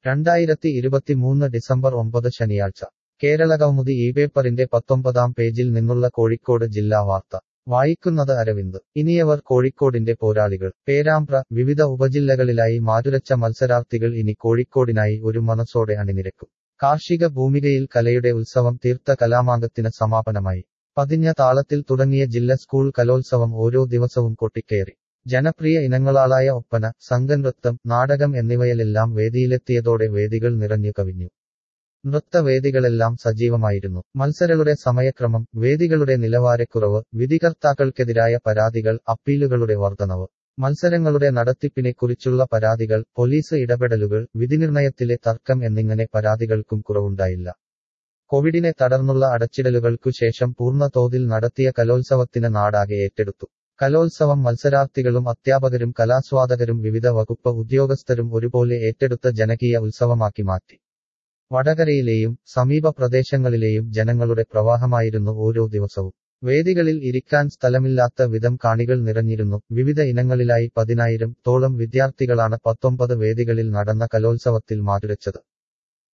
രണ്ടായിരത്തി ഇരുപത്തിമൂന്ന് ഡിസംബർ ഒമ്പത് ശനിയാഴ്ച കേരളകൗമുദി ഈ പേപ്പറിന്റെ പത്തൊമ്പതാം പേജിൽ നിന്നുള്ള കോഴിക്കോട് ജില്ലാ വാർത്ത വായിക്കുന്നത് അരവിന്ദ് ഇനിയവർ കോഴിക്കോടിന്റെ പോരാളികൾ പേരാമ്പ്ര വിവിധ ഉപജില്ലകളിലായി മാറ്റുരച്ച മത്സരാർത്ഥികൾ ഇനി കോഴിക്കോടിനായി ഒരു മനസ്സോടെ അണിനിരക്കും കാർഷിക ഭൂമികയിൽ കലയുടെ ഉത്സവം തീർത്ത കലാമാങ്കത്തിന് സമാപനമായി പതിഞ്ഞ താളത്തിൽ തുടങ്ങിയ ജില്ല സ്കൂൾ കലോത്സവം ഓരോ ദിവസവും കൊട്ടിക്കയറി ജനപ്രിയ ഇനങ്ങളാളായ ഒപ്പന സംഘനൃത്തം നാടകം എന്നിവയിലെല്ലാം വേദിയിലെത്തിയതോടെ വേദികൾ നിറഞ്ഞു കവിഞ്ഞു നൃത്തവേദികളെല്ലാം സജീവമായിരുന്നു മത്സരങ്ങളുടെ സമയക്രമം വേദികളുടെ നിലവാരക്കുറവ് വിധികർത്താക്കൾക്കെതിരായ പരാതികൾ അപ്പീലുകളുടെ വർധനവ് മത്സരങ്ങളുടെ നടത്തിപ്പിനെക്കുറിച്ചുള്ള പരാതികൾ പോലീസ് ഇടപെടലുകൾ വിധിനിർണയത്തിലെ തർക്കം എന്നിങ്ങനെ പരാതികൾക്കും കുറവുണ്ടായില്ല കോവിഡിനെ തുടർന്നുള്ള അടച്ചിടലുകൾക്കു ശേഷം പൂർണ്ണ തോതിൽ നടത്തിയ കലോത്സവത്തിന് നാടാകെ ഏറ്റെടുത്തു കലോത്സവം മത്സരാർത്ഥികളും അധ്യാപകരും കലാസ്വാദകരും വിവിധ വകുപ്പ് ഉദ്യോഗസ്ഥരും ഒരുപോലെ ഏറ്റെടുത്ത ജനകീയ ഉത്സവമാക്കി മാറ്റി വടകരയിലെയും സമീപ പ്രദേശങ്ങളിലെയും ജനങ്ങളുടെ പ്രവാഹമായിരുന്നു ഓരോ ദിവസവും വേദികളിൽ ഇരിക്കാൻ സ്ഥലമില്ലാത്ത വിധം കാണികൾ നിറഞ്ഞിരുന്നു വിവിധ ഇനങ്ങളിലായി പതിനായിരം തോളം വിദ്യാർത്ഥികളാണ് പത്തൊമ്പത് വേദികളിൽ നടന്ന കലോത്സവത്തിൽ മാറ്റുരച്ചത്